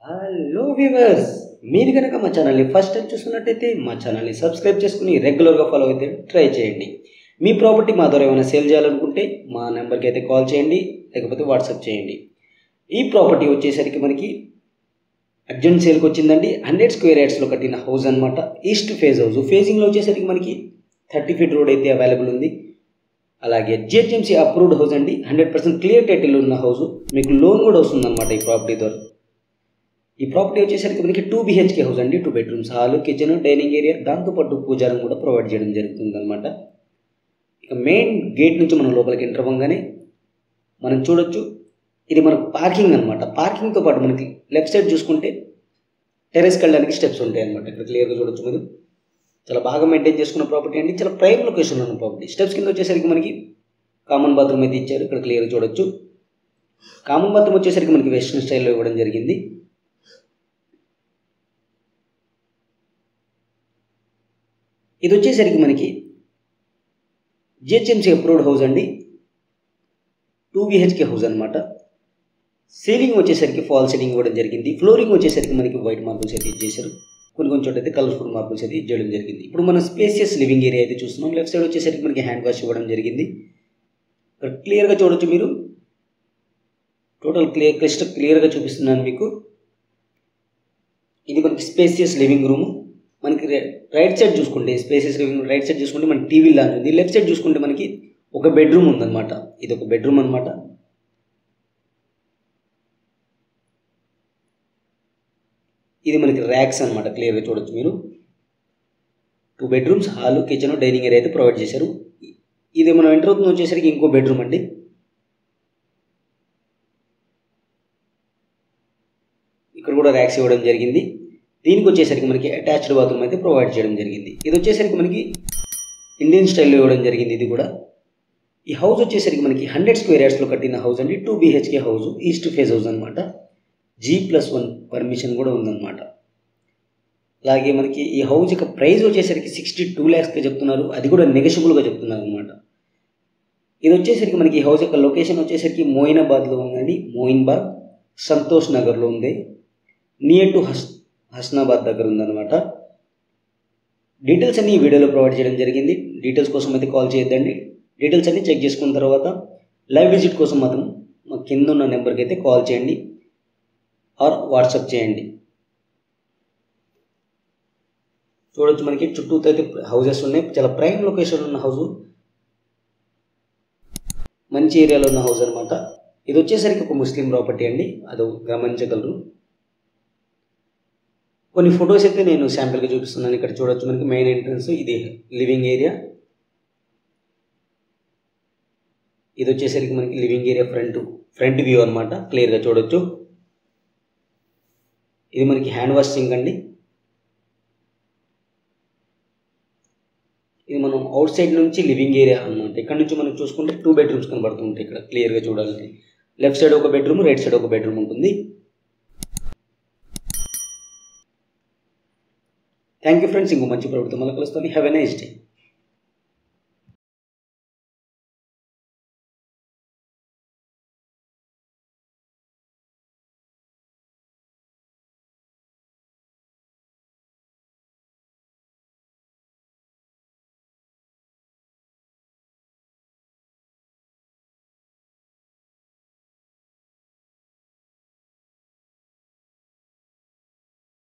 hello viewers మీరు కనుక మా ఛానల్ని ఫస్ట్ టైం చూస్తున్నట్టయితే మా ఛానల్ని సబ్స్క్రైబ్ చేసుకుని రెగ్యులర్గా ఫాలో అయితే ట్రై చేయండి మీ ప్రాపర్టీ మా ద్వారా ఏమైనా సేల్ చేయాలనుకుంటే మా నెంబర్కి అయితే కాల్ చేయండి లేకపోతే వాట్సాప్ చేయండి ఈ ప్రాపర్టీ వచ్చేసరికి మనకి అర్జెంట్ సేల్కి వచ్చిందండి హండ్రెడ్ స్క్వేర్ యార్డ్స్లో కట్టిన హౌస్ అనమాట ఈస్ట్ ఫేజ్ హౌస్ ఫేజింగ్లో వచ్చేసరికి మనకి థర్టీ ఫీట్ రోడ్ అయితే అవైలబుల్ ఉంది అలాగే జిహెచ్ఎంసీ అప్రూవ్డ్ హౌస్ అండి హండ్రెడ్ పర్సెంట్ క్లియర్ టైటిల్ ఉన్న హౌస్ మీకు లోన్ కూడా వస్తుందన్నమాట ఈ ప్రాపర్టీ ద్వారా ఈ ప్రాపర్టీ వచ్చేసరికి మనకి టూ బిహెచ్కే హౌస్ అండి two bedrooms hall kitchen dining area దాంతోపాటు పూజారం కూడా ప్రొవైడ్ చేయడం జరుగుతుంది అనమాట ఇక మెయిన్ గేట్ నుంచి మనం లోపలికి ఎంటర్ అవ్వగానే మనం చూడొచ్చు ఇది మనకు పార్కింగ్ అనమాట పార్కింగ్తో పాటు మనకి లెఫ్ట్ సైడ్ చూసుకుంటే టెరెస్కి వెళ్ళడానికి స్టెప్స్ ఉంటాయి అనమాట ఇక్కడ క్లియర్గా చూడొచ్చు మీరు చాలా బాగా మెయింటైన్ చేసుకున్న ప్రాపర్టీ అండి చాలా ప్రైమ్ లొకేషన్లో ఉన్న ప్రాపర్టీ స్టెప్స్ కింద వచ్చేసరికి మనకి కామన్ బాత్రూమ్ అయితే ఇచ్చారు ఇక్కడ క్లియర్గా చూడొచ్చు కామన్ బాత్రూమ్ వచ్చేసరికి మనకి వెస్ట్రన్ స్టైల్లో ఇవ్వడం జరిగింది ఇది వచ్చేసరికి మనకి జిహెచ్ఎంసీ అప్రూవ్డ్ హౌస్ అండి టూ బిహెచ్కే హౌస్ అనమాట సీలింగ్ వచ్చేసరికి ఫాల్ సీలింగ్ ఇవ్వడం జరిగింది ఫ్లోరింగ్ వచ్చేసరికి మనకి వైట్ మార్బుల్స్ అయితే ఇచ్చేసారు కొన్ని కొన్ని చోట అయితే కలర్ఫుల్ మార్బుల్స్ అయితే ఇచ్చేయడం జరిగింది ఇప్పుడు మనం స్పేసియస్ లివింగ్ ఏరియా అయితే చూస్తున్నాం లెఫ్ట్ సైడ్ వచ్చేసరికి మనకి హ్యాండ్ వాష్ ఇవ్వడం జరిగింది ఇక్కడ క్లియర్గా చూడొచ్చు మీరు టోటల్ క్లియర్ క్లిస్టర్ క్లియర్గా చూపిస్తున్నాను మీకు ఇది మనకి స్పేసియస్ లివింగ్ రూమ్ మనకి రైట్ సైడ్ చూసుకుంటే స్పేసెస్ లివింగ్ రైట్ సైడ్ చూసుకుంటే మనకి టీవీ లాంటి ఉంది లెఫ్ట్ సైడ్ చూసుకుంటే మనకి ఒక బెడ్రూమ్ ఉందన్నమాట ఇది ఒక బెడ్రూమ్ అనమాట ఇది మనకి ర్యాక్స్ అనమాట క్లియర్గా చూడొచ్చు మీరు two bedrooms hall kitchen dining area అయితే ప్రొవైడ్ చేశారు ఇది మనం ఎంటర్ అవుతుంది వచ్చేసరికి ఇంకో బెడ్రూమ్ అండి ఇక్కడ కూడా ర్యాక్స్ ఇవ్వడం జరిగింది దీనికి వచ్చేసరికి మనకి అటాచ్డ్ బాత్రూమ్ అయితే ప్రొవైడ్ చేయడం జరిగింది ఇది వచ్చేసరికి మనకి ఇండియన్ స్టైల్లో ఇవ్వడం జరిగింది ఇది కూడా ఈ హౌస్ వచ్చేసరికి మనకి హండ్రెడ్ స్క్వేర్ యార్డ్స్లో కట్టిన హౌస్ అండి two BHK house east face house అనమాట జీ ప్లస్ వన్ పర్మిషన్ కూడా ఉందన్నమాట అలాగే మనకి ఈ హౌస్ యొక్క ప్రైస్ వచ్చేసరికి సిక్స్టీ టూ ల్యాక్స్గా చెప్తున్నారు అది కూడా నెగషిబుల్గా చెప్తున్నారు అనమాట ఇది వచ్చేసరికి మనకి ఈ హౌస్ యొక్క లొకేషన్ వచ్చేసరికి మోయినాబాద్లో ఉందండి మోయిన్బాగ్ సంతోష్ నగర్లో ఉంది నియర్ టు హస్ హస్నాబాద్ దగ్గర ఉందన్నమాట డీటెయిల్స్ అన్ని ఈ వీడియోలో ప్రొవైడ్ చేయడం జరిగింది డీటెయిల్స్ కోసం అయితే కాల్ చేయొద్దండి డీటెయిల్స్ అన్ని చెక్ చేసుకున్న తర్వాత లైవ్ విజిట్ కోసం మాత్రం మా కింద ఉన్న నెంబర్కి అయితే కాల్ చేయండి ఆర్ వాట్సాప్ చేయండి చూడొచ్చు మనకి చుట్టూ అయితే హౌసెస్ ఉన్నాయి చాలా ప్రైమ్ లొకేషన్ ఉన్న హౌస్ మంచి ఏరియాలో ఉన్న హౌస్ అనమాట ఇది వచ్చేసరికి ఒక ముస్లిం ప్రాపర్టీ అండి అది గమనించగలరు కొన్ని ఫొటోస్ అయితే నేను శాంపిల్గా చూపిస్తున్నాను ఇక్కడ చూడొచ్చు మనకి మెయిన్ ఎంట్రన్స్ ఇది లివింగ్ ఏరియా ఇది వచ్చేసరికి మనకి living area front front view అనమాట క్లియర్గా చూడొచ్చు ఇది మనకి హ్యాండ్ వాష్ సింక్ అండి ఇది మనం అవుట్ సైడ్ నుంచి లివింగ్ ఏరియా అనమాట ఇక్కడ నుంచి మనం చూసుకుంటే టూ బెడ్రూమ్స్ కనబడుతుంటాయి ఇక్కడ క్లియర్గా చూడాలంటే లెఫ్ట్ సైడ్ ఒక బెడ్రూమ్ రైట్ సైడ్ ఒక బెడ్రూమ్ ఉంటుంది థ్యాంక్ యూ ఫ్రెండ్స్ ఇంకో మంచి ప్రభుత్వం మళ్ళీ కలుస్తాను హ్యావ్ ఎ నైస్ డే